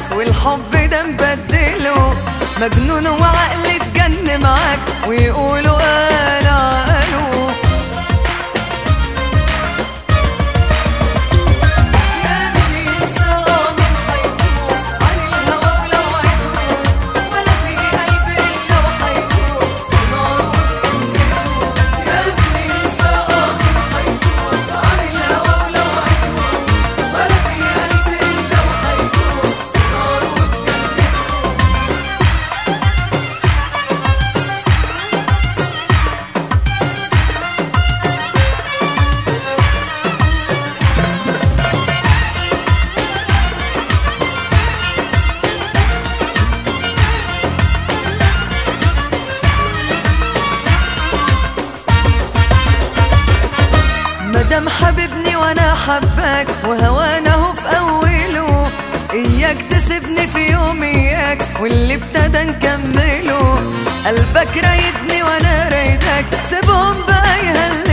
والحب ده مبدله مجنون وعقل اتجن معاك ويقولوا قال قالوا يا من ينسى من حيكون عن الهوى ولو عدو ولا في قلب إلا وحيكون نار وجنته يا من ينسى من حيكون عن الهوى ولو عدو ولا في قلب إلا وحيكون نار وجنته مدام حبيبني وانا حباك وهوانا هو في اوله اياك تسيبني في يوم اياك واللي ابتدى نكمله قلبك رايدني وانا رايدك سيبهم بقى يهلوا